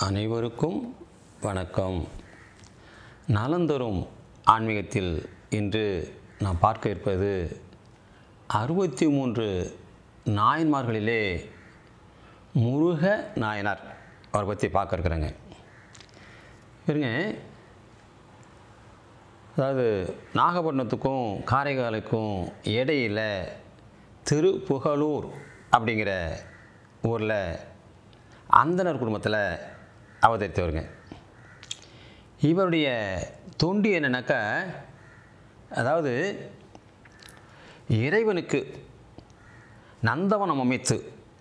அனைவருக்கும் வணக்கம் நலந்தரும் ஆன்மீகத்தில் இன்று நாம் பார்க்க இருப்பது அறுபத்தி மூன்று நாயன்மார்களிலே முருக நாயனார் அவரை பற்றி பார்க்க இருக்கிறேங்க இருங்க அதாவது நாகப்பட்டினத்துக்கும் காரைக்காலுக்கும் இடையில் திருப்புகலூர் அப்படிங்கிற ஊரில் அந்தனர் குடும்பத்தில் அவதரித்தவருங்க இவருடைய தொண்டு என்னன்னாக்கா அதாவது இறைவனுக்கு நந்தவனம் அமைத்து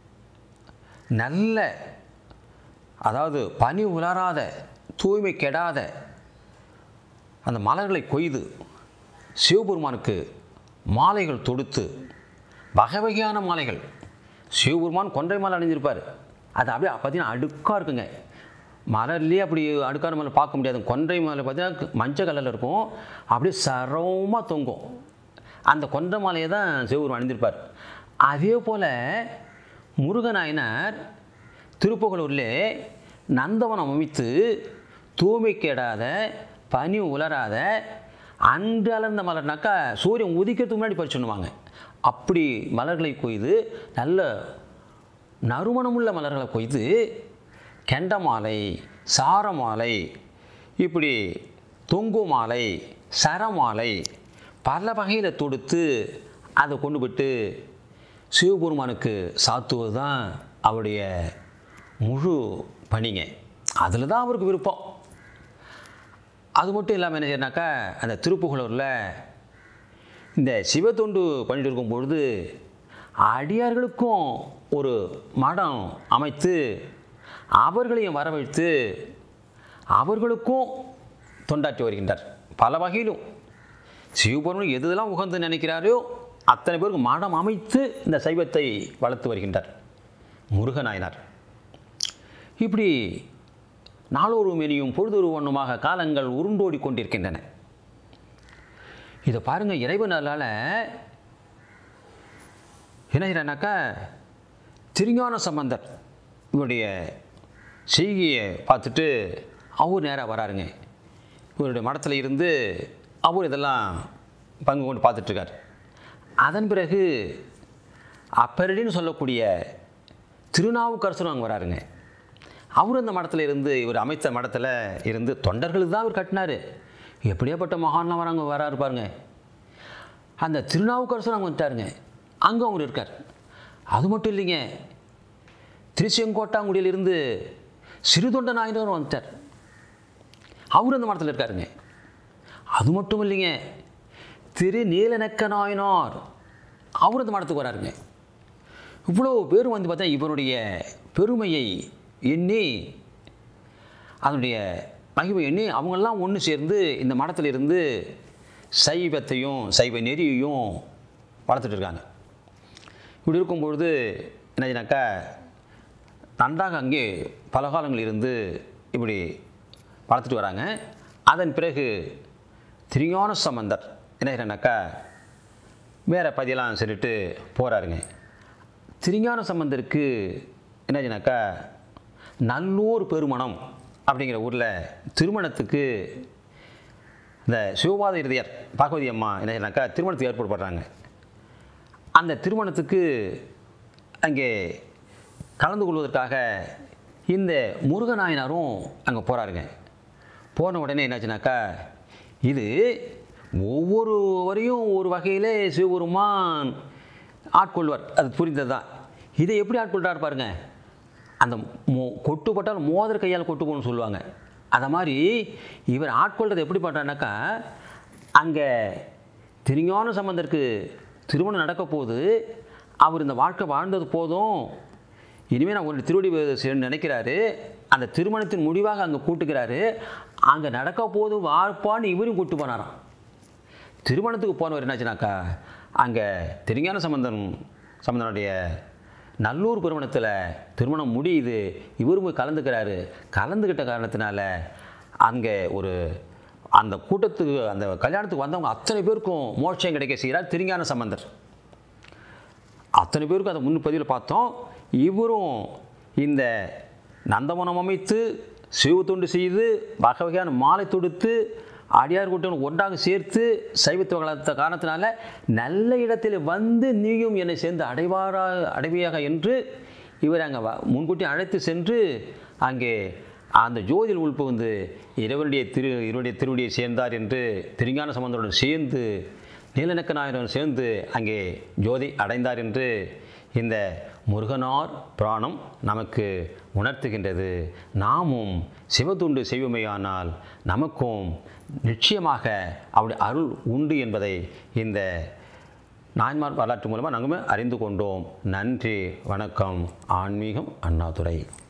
நல்ல அதாவது பனி உலராத தூய்மை கெடாத அந்த மலர்களை கொய்து சிவபெருமானுக்கு மாலைகள் தொடுத்து வகை வகையான மாலைகள் சிவபெருமான் கொன்றை மாலை அணிஞ்சிருப்பார் அது அப்படியே பார்த்தீங்கன்னா அடுக்காக இருக்குங்க மலர்லேயே அப்படி அடுக்கான மலை பார்க்க முடியாது கொன்றை மலை பார்த்தீங்கன்னா மஞ்சள் கலரில் இருக்கும் அப்படியே சரவமாக தொங்கும் அந்த கொன்றை மாலையை தான் சிவபெருமான் அணிந்திருப்பார் அதே போல் முருகநாயனார் திருப்புகலூரிலே நந்தவனம் அமைத்து தூய்மை கெடாத பனி உலராத அன்று அலர்ந்த மலர்னாக்கா சூரியன் உதிக்கிறதுக்கு முன்னாடி பறிச்சுடுவாங்க அப்படி மலர்களை கொய்து நல்ல நறுமணமுள்ள மலர்களை கொய்து கெண்ட மாலை சார மாலை இப்படி தொங்கு மாலை சரமாலை பல வகையில் தொடுத்து அதை கொண்டு போய்ட்டு சிவபெருமானுக்கு சாத்துவது தான் அவருடைய முழு பணிங்க அதில் தான் அவருக்கு விருப்பம் அது மட்டும் இல்லாமல் என்ன செய்யணாக்கா அந்த திருப்புகலூரில் இந்த சிவத்தொண்டு பண்ணிட்டு இருக்கும் பொழுது அடியார்களுக்கும் ஒரு மடம் அமைத்து அவர்களையும் வரவழைத்து அவர்களுக்கும் தொண்டாற்றி வருகின்றார் பல வகையிலும் சிவபெருமன் எதுதெல்லாம் உகந்து நினைக்கிறாரோ அத்தனை பேருக்கு மடம் அமைத்து இந்த சைவத்தை வளர்த்து வருகின்றார் முருகநாயனார் இப்படி நாளொரு மெனியும் பொழுதொரு ஒன்றுமாக காலங்கள் உருண்டோடி கொண்டிருக்கின்றன இதை பாருங்கள் இறைவனால என்ன செய்யறானாக்கா திருஞான சம்பந்தர் இவருடைய செய்கையை பார்த்துட்டு அவர் நேராக வராருங்க இவருடைய மடத்தில் இருந்து அவர் இதெல்லாம் பங்கு கொண்டு பார்த்துட்ருக்கார் அதன் பிறகு அப்பரடின்னு சொல்லக்கூடிய திருநாவுக்கரசரும் அங்கே வராருங்க அவர் அந்த மடத்தில் இருந்து இவர் அமைத்த மடத்தில் இருந்து தொண்டர்களுக்கு தான் அவர் கட்டினார் எப்படியாப்பட்ட மகான்லாம் வராங்க வராரு பாருங்க அந்த திருநாவுக்கரசர் அங்கே வந்துட்டாருங்க அங்கே அவர் இருக்கார் அது மட்டும் இல்லைங்க திருச்செங்கோட்டாங்குடியிலிருந்து சிறுதொண்ட நாயனரும் வந்துட்டார் அவர் அந்த மடத்தில் இருக்காருங்க அது மட்டும் இல்லைங்க திரு நீலநக்க நாயனார் அவர் அந்த மடத்துக்கு வராருங்க இவ்வளோ பேரும் வந்து பார்த்தா இவருடைய பெருமையை எண்ணி அதனுடைய மகிமை எண்ணி அவங்கெல்லாம் ஒன்று சேர்ந்து இந்த மடத்தில் இருந்து சைவத்தையும் சைவ நெறியையும் வளர்த்துட்டு இருக்காங்க இப்படி இருக்கும் பொழுது என்னச்சுனாக்கா நன்றாக அங்கே பல காலங்கள் இருந்து இப்படி வளர்த்துட்டு வராங்க அதன் பிறகு திருஞான சம்பந்தர் என்ன செய்யறானாக்கா வேறு பதியெல்லாம் சொல்லிட்டு போகிறாருங்க திருஞான சம்பந்தருக்கு என்னாச்சுனாக்கா நல்லூர் பெருமணம் அப்படிங்கிற ஊரில் திருமணத்துக்கு இந்த சிவபாத இருதயர் பார்வதி அம்மா என்னன்னாக்கா திருமணத்துக்கு ஏற்பாடு பண்ணுறாங்க அந்த திருமணத்துக்கு அங்கே கலந்து கொள்வதற்காக இந்த முருகநாயனாரும் அங்கே போகிறாருங்க போன உடனே என்னாச்சுனாக்கா இது ஒவ்வொருவரையும் ஒரு வகையிலே சிவபெருமான் ஆட்கொள்வார் அது புரிந்தது தான் இதை எப்படி ஆட்கொள்கிறார் பாருங்க அந்த மோ கொட்டு போட்டால் மோதிர கையால் கொட்டு போகணும்னு சொல்லுவாங்க அதை மாதிரி இவர் ஆட்கொள்றது எப்படி பண்ணுறாருனாக்கா அங்கே திருஞான சம்பந்தருக்கு திருமணம் நடக்க போது அவர் இந்த வாழ்க்கை வாழ்ந்தது போதும் இனிமேல் நான் ஒரு திருவடி செய்யணும்னு நினைக்கிறாரு அந்த திருமணத்தின் முடிவாக அங்கே கூட்டுக்கிறாரு அங்கே நடக்க போது வார்ப்பான்னு இவரும் கூட்டு போனாராம் திருமணத்துக்கு போனவர் என்னாச்சுனாக்கா அங்கே திருஞான சம்பந்தன் சம்பந்தனுடைய நல்லூர் திருமணத்தில் திருமணம் முடியுது இவரும் போய் கலந்துக்கிறாரு கலந்துக்கிட்ட காரணத்தினால அங்கே ஒரு அந்த கூட்டத்துக்கு அந்த கல்யாணத்துக்கு வந்தவங்க அத்தனை பேருக்கும் மோட்சம் கிடைக்க செய்கிறார் திருஞான சம்பந்தர் அத்தனை பேருக்கும் அதை முன்பதிவில் பார்த்தோம் இவரும் இந்த நந்தவனம் அமைத்து சிவ தொண்டு செய்து வகை வகையான மாலை தொடுத்து அடியார் கூட்டம் ஒன்றாக சேர்த்து சைவத்தை வளர்த்த காரணத்தினால நல்ல இடத்தில் வந்து நீயும் என்னை சேர்ந்து அடைவாரா அடைவியாக என்று இவர் அங்கே வ- முன்கூட்டி அழைத்து சென்று அங்கே அந்த ஜோதியில் உள்புகுந்து இறைவனுடைய திரு இவருடைய திருவடியை சேர்ந்தார் என்று திருஞான சம்பந்தருடன் சேர்ந்து நீலநக்க நாயருடன் சேர்ந்து அங்கே ஜோதி அடைந்தார் என்று இந்த முருகனார் புராணம் நமக்கு உணர்த்துகின்றது நாமும் சிவதுண்டு செய்வோமேயானால் நமக்கும் நிச்சயமாக அவருடைய அருள் உண்டு என்பதை இந்த நாயன்மார் வரலாற்று மூலமாக நாங்கள் அறிந்து கொண்டோம் நன்றி வணக்கம் ஆன்மீகம் அண்ணாதுரை